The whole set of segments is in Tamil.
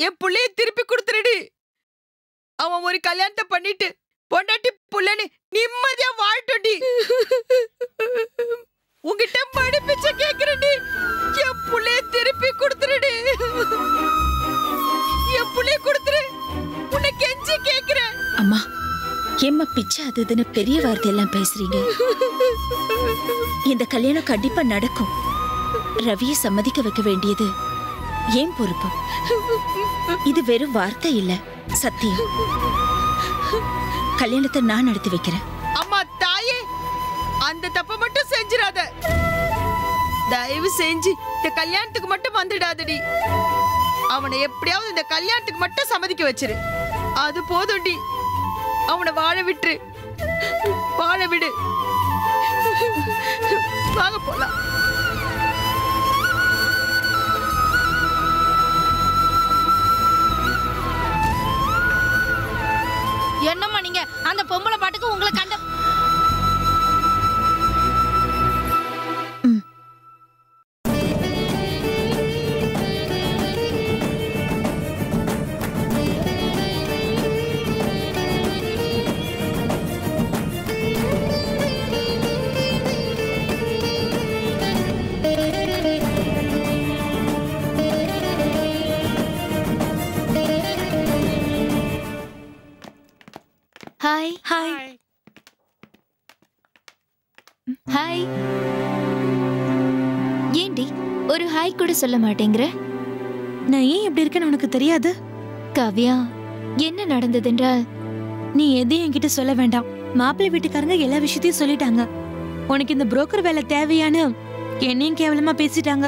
என் புள்ளைய திருப்பி கொடுத்துருடி அவன் ஒரு கல்யாணத்தை பண்ணிட்டு பொண்டாட்டி புள்ளன்னு நிம்மதியா வாழ்ட்டுடி உன்கிட்ட படிப்பிச்ச கேக்குறடி என் புள்ளைய திருப்பி கொடுத்துருடி என் புள்ளைய கொடுத்துரு உன்னை கெஞ்சி கேக்குறேன் அம்மா ஏம்மா பிச்சை அது இதுன்னு பெரிய வார்த்தையெல்லாம் பேசுறீங்க இந்த கல்யாணம் கண்டிப்பா நடக்கும் ரவியை சம்மதிக்க வைக்க வேண்டியது ஏன் பொறுப்பு இது வெறும் வார்த்தை இல்ல சத்தியம் கல்யாணத்தை நான் நடத்தி வைக்கிறேன் அம்மா தாயே அந்த தப்ப மட்டும் செஞ்சிடாத தயவு செஞ்சு இந்த கல்யாணத்துக்கு மட்டும் வந்துடாதடி அவனை எப்படியாவது இந்த கல்யாணத்துக்கு மட்டும் சம்மதிக்க வச்சிரு அது போதும்டி அவனை வாழ விட்டுரு வாழ விடு வாங்க போலாம் என்னம்மா நீங்க அந்த பொம்பளை பாட்டுக்கு உங்களை கண்ட ஹாய் ஹாய் ஹாய் ஏண்டி ஒரு ஹாய் கூட சொல்ல மாட்டேங்கிற நான் ஏன் இப்படி இருக்கேன்னு உனக்கு தெரியாது காவ்யா என்ன நடந்ததென்றால் நீ எதையும் என்கிட்ட சொல்ல வேண்டாம் மாப்பிள்ளை வீட்டுக்காரங்க எல்லா விஷயத்தையும் சொல்லிட்டாங்க உனக்கு இந்த புரோக்கர் வேலை தேவையான்னு என்னையும் கேவலமா பேசிட்டாங்க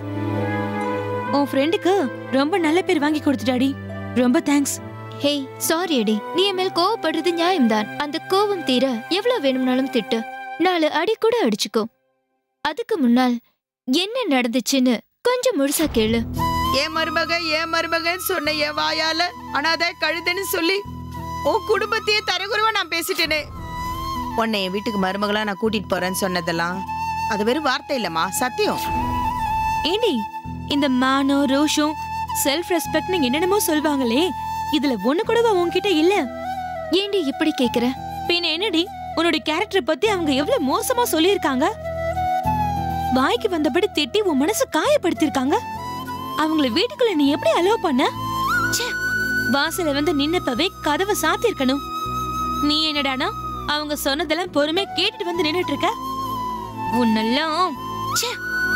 உன் ஃப்ரெண்டுக்கு ரொம்ப நல்ல பேர் வாங்கி கொடுத்துட்டாடி ரொம்ப தேங்க்ஸ் ஹேய் சாரி அடி நீ என் மேல் கோவப்படுறது நியாயம்தான் அந்த கோவம் தீர எவ்வளவு வேணும்னாலும் திட்டு நாலு அடி கூட அடிச்சுக்கோ அதுக்கு முன்னால் என்ன நடந்துச்சுன்னு கொஞ்சம் முழுசா கேளு ஏன் மருமக ஏன் மருமகன்னு சொன்ன என் வாயால அனாதை கழுதைன்னு சொல்லி உன் குடும்பத்தையே தரகுறவா நான் பேசிட்டேனே உன்னை என் வீட்டுக்கு மருமகளா நான் கூட்டிட்டு போறேன்னு சொன்னதெல்லாம் அது வெறும் வார்த்தை இல்லம்மா சத்தியம் ஏண்டி இந்த மானம் ரோஷம் செல்ஃப் ரெஸ்பெக்ட்னு என்னென்னமோ சொல்வாங்களே இதுல ஒண்ணு கூடவா உன்கிட்ட இல்ல ஏண்டி இப்படி கேக்குற பின்ன என்னடி உன்னோட கேரக்டர் பத்தி அவங்க எவ்வளவு மோசமா சொல்லியிருக்காங்க வாய்க்கு வந்தபடி திட்டி உன் மனசு காயப்படுத்திருக்காங்க அவங்கள வீட்டுக்குள்ள நீ எப்படி அலோவ் பண்ண ச்சே, வாசல்ல வந்து நின்னப்பவே கதவை சாத்திருக்கணும் நீ என்னடானா அவங்க சொன்னதெல்லாம் பொறுமையா கேட்டுட்டு வந்து நின்னுட்டு இருக்க உன்னெல்லாம் ச்சே,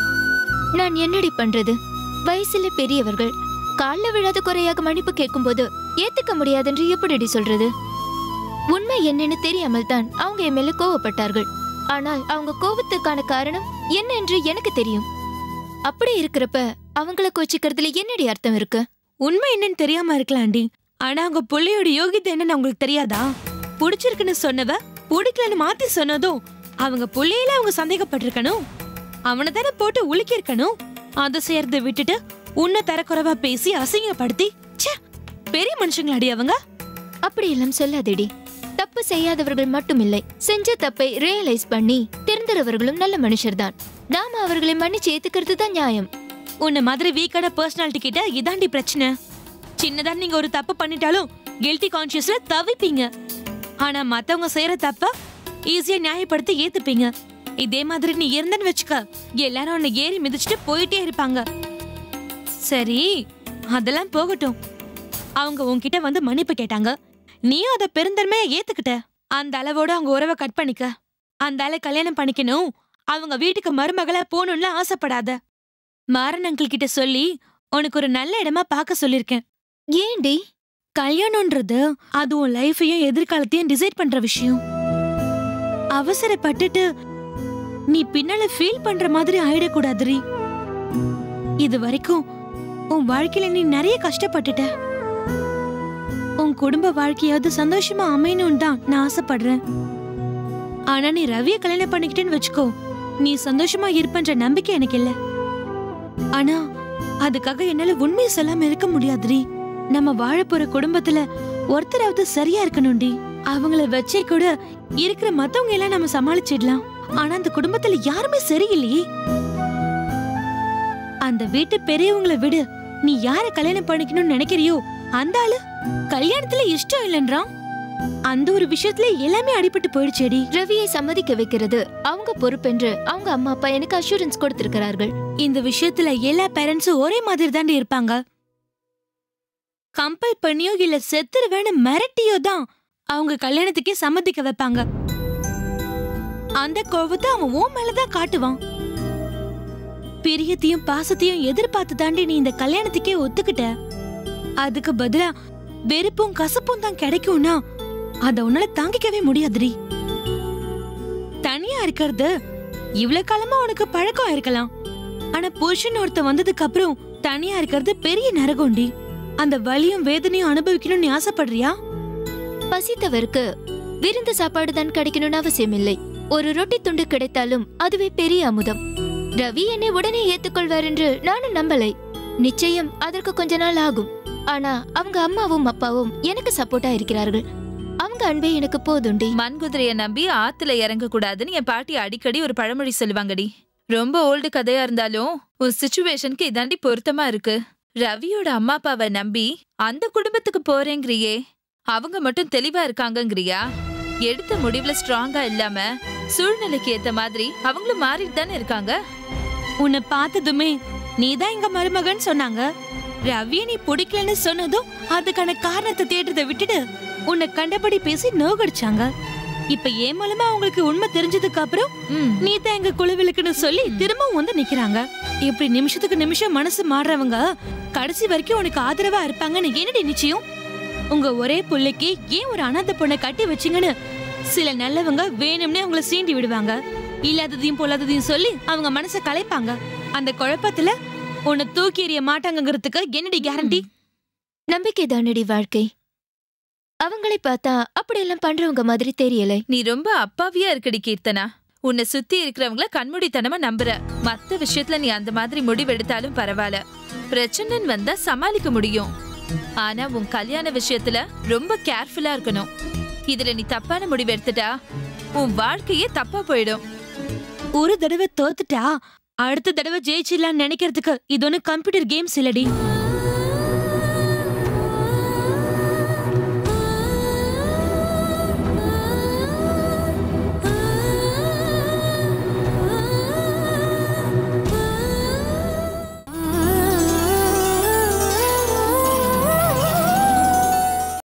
நான் என்னடி பண்றது வயசுல பெரியவர்கள் கால்ல விழாத குறையாக மன்னிப்பு கேட்கும்போது ஏத்துக்க முடியாதென்று எப்படிடி சொல்றது உண்மை என்னன்னு தெரியாமல் தான் அவங்க என் மேல கோவப்பட்டார்கள் ஆனால் அவங்க கோவத்துக்கான காரணம் என்ன என்று எனக்கு தெரியும் அப்படி இருக்கிறப்ப அவங்கள கோச்சிக்கிறதுல என்னடி அர்த்தம் இருக்கு உண்மை என்னன்னு தெரியாம இருக்கலாம்டி ஆனா அவங்க புள்ளையோட யோகிதை என்னன்னு உங்களுக்கு தெரியாதா புடிச்சிருக்குன்னு சொன்னவ பிடிக்கலன்னு மாத்தி சொன்னதும் அவங்க புள்ளையில அவங்க சந்தேகப்பட்டிருக்கணும் அவனை தானே போட்டு உலுக்கி இருக்கணும் அதை செய்யறத விட்டுட்டு உன்னை தரக்குறைவா பேசி அசிங்கப்படுத்தி ச்சே பெரிய மனுஷங்களாடி அவங்க அப்படி எல்லாம் சொல்லாதேடி தப்பு செய்யாதவர்கள் மட்டுமில்லை செஞ்ச தப்பை ரியலைஸ் பண்ணி திருந்துறவர்களும் நல்ல மனுஷர்தான் நாம அவர்களை மன்னிச்சு ஏத்துக்கிறது தான் நியாயம் உன்னை மாதிரி வீக்கான பர்சனாலிட்டி கிட்ட இதாண்டி பிரச்சனை சின்னதா நீங்க ஒரு தப்பு பண்ணிட்டாலும் கில்ட்டி கான்சியஸ்ல தவிப்பீங்க ஆனா மத்தவங்க செய்யற தப்ப ஈஸியா நியாயப்படுத்தி ஏத்துப்பீங்க இதே மாதிரி நீ இருந்தன்னு வச்சுக்க எல்லாரும் உன்னை ஏறி மிதிச்சுட்டு போயிட்டே இருப்பாங்க சரி அதெல்லாம் போகட்டும் அவங்க உன்கிட்ட வந்து மன்னிப்பு கேட்டாங்க நீயும் அதை பெருந்தன்மையா ஏத்துக்கிட்ட அந்த அளவோட அவங்க உறவை கட் பண்ணிக்க அந்த ஆளை கல்யாணம் பண்ணிக்கணும் அவங்க வீட்டுக்கு மருமகளா போகணும்னு ஆசைப்படாத மாறன் அங்கிள் கிட்ட சொல்லி உனக்கு ஒரு நல்ல இடமா பார்க்க சொல்லிருக்கேன் ஏண்டி கல்யாணம்ன்றது அது உன் லைஃபையும் எதிர்காலத்தையும் டிசைட் பண்ற விஷயம் அவசரப்பட்டுட்டு நீ பின்னால ஃபீல் பண்ற மாதிரி ஆயிடக்கூடாதுரி இது வரைக்கும் உன் வாழ்க்கையில நீ நிறைய கஷ்டப்பட்டுட்ட உன் குடும்ப வாழ்க்கையாவது சந்தோஷமா அமையணும்னு தான் நான் ஆசைப்படுறேன் ஆனா நீ ரவிய கல்யாணம் பண்ணிக்கிட்டேன்னு வச்சுக்கோ நீ சந்தோஷமா இருப்பன்ற நம்பிக்கை எனக்கு இல்ல ஆனா அதுக்காக என்னால உண்மையை சொல்லாம இருக்க முடியாதுடி நம்ம வாழ போற குடும்பத்துல ஒருத்தராவது சரியா இருக்கணும்டி அவங்கள வச்சே கூட இருக்கிற மத்தவங்க எல்லாம் நம்ம சமாளிச்சிடலாம் ஆனா அந்த குடும்பத்துல யாருமே சரியில்லையே அந்த வீட்டு பெரியவங்கள விடு நீ யார கல்யாணம் பண்ணிக்கணும்னு நினைக்கிறியோ அந்த ஆளு கல்யாணத்துல இஷ்டம் இல்லைன்றான் அந்த ஒரு விஷயத்துல எல்லாமே அடிபட்டு போயிடுச்சேடி ரவியை சம்மதிக்க வைக்கிறது அவங்க பொறுப்பென்று அவங்க அம்மா அப்பா எனக்கு அஷூரன்ஸ் கொடுத்திருக்கிறார்கள் இந்த விஷயத்துல எல்லா பேரண்ட்ஸும் ஒரே மாதிரி தாண்டி இருப்பாங்க கம்பல் பண்ணியோ இல்ல செத்துருவேன்னு மிரட்டியோ தான் அவங்க கல்யாணத்துக்கே சம்மதிக்க வைப்பாங்க அந்த கோவத்தை அவன் உன் மேலதான் காட்டுவான் பிரியத்தையும் பாசத்தையும் எதிர்பார்த்து தாண்டி நீ இந்த கல்யாணத்துக்கே ஒத்துக்கிட்ட அதுக்கு பதிலா வெறுப்பும் கசப்பும் தான் கிடைக்கும்னா அத உன்னால தாங்கிக்கவே முடியாதுடி தனியா இருக்கிறது இவ்வளவு காலமா உனக்கு பழக்கம் இருக்கலாம் ஆனா புருஷன் ஒருத்த வந்ததுக்கு அப்புறம் தனியா இருக்கிறது பெரிய நரகம்டி அந்த வலியும் வேதனையும் அனுபவிக்கணும்னு நீ ஆசைப்படுறியா பசித்தவருக்கு விருந்து சாப்பாடு தான் கிடைக்கணும்னு அவசியம் இல்லை ஒரு ரொட்டி துண்டு கிடைத்தாலும் அதுவே பெரிய அமுதம் ரவி என்னை உடனே ஏத்துக்கொள்வார் என்று நானும் நம்பலை நிச்சயம் அதற்கு கொஞ்ச நாள் ஆகும் ஆனா அவங்க அம்மாவும் அப்பாவும் எனக்கு சப்போர்ட்டா இருக்கிறார்கள் அவங்க அன்பே எனக்கு போதுண்டி மண்குதிரைய நம்பி ஆத்துல இறங்க கூடாதுன்னு என் பாட்டி அடிக்கடி ஒரு பழமொழி சொல்லுவாங்கடி ரொம்ப ஓல்டு கதையா இருந்தாலும் உன் சுச்சுவேஷனுக்கு இதாண்டி பொருத்தமா இருக்கு ரவியோட அம்மா அப்பாவை நம்பி அந்த குடும்பத்துக்கு போறேங்கிறியே அவங்க மட்டும் தெளிவா இருக்காங்கங்கிறியா எடுத்த முடிவுல ஸ்ட்ராங்கா இல்லாம சூழ்நிலைக்கு ஏத்த மாதிரி அவங்களும் மாறிட்டு தானே இருக்காங்க உன்னை பார்த்ததுமே நீதான் எங்க மருமகன் சொன்னாங்க ரவிய நீ பிடிக்கலன்னு சொன்னதும் அதுக்கான காரணத்தை தேடுறதை விட்டுட்டு உன்னை கண்டபடி பேசி நோகடிச்சாங்க இப்ப ஏன் மூலமா அவங்களுக்கு உண்மை தெரிஞ்சதுக்கு அப்புறம் ம் நீ தான் எங்க குழுவிலுக்குன்னு சொல்லி திரும்பவும் வந்து நிக்கிறாங்க இப்படி நிமிஷத்துக்கு நிமிஷம் மனசு மாறுறவங்க கடைசி வரைக்கும் உனக்கு ஆதரவா இருப்பாங்கன்னு என்னடி நிச்சயம் உங்க ஒரே புள்ளைக்கு ஏன் ஒரு அனாதை பொண்ணை கட்டி வச்சீங்கன்னு சில நல்லவங்க வேணும்னே உங்களை சீண்டி விடுவாங்க இல்லாததையும் பொல்லாததையும் சொல்லி அவங்க மனசை கலைப்பாங்க அந்த குழப்பத்துல உன்னை தூக்கி எறிய மாட்டாங்கங்கிறதுக்கு என்னடி கேரண்டி நம்பிக்கை தானடி வாழ்க்கை அவங்களை பார்த்தா அப்படியெல்லாம் பண்றவங்க மாதிரி தெரியலை நீ ரொம்ப அப்பாவியா இருக்கடி கீர்த்தனா உன்னை சுத்தி இருக்கிறவங்கள கண்மூடித்தனமா நம்புற மத்த விஷயத்துல நீ அந்த மாதிரி முடிவெடுத்தாலும் பரவாயில்ல பிரச்சனைன்னு வந்தா சமாளிக்க முடியும் ஆனா உன் கல்யாண விஷயத்துல ரொம்ப கேர்ஃபுல்லா இருக்கணும் இதுல நீ தப்பான முடிவு எடுத்துட்டா உன் வாழ்க்கையே தப்பா போயிடும் ஒரு தடவை தோத்துட்டா அடுத்த தடவை ஜெயிச்சிடலாம்னு நினைக்கிறதுக்கு இது ஒண்ணு கம்ப்யூட்டர் கேம்ஸ் இல்லடி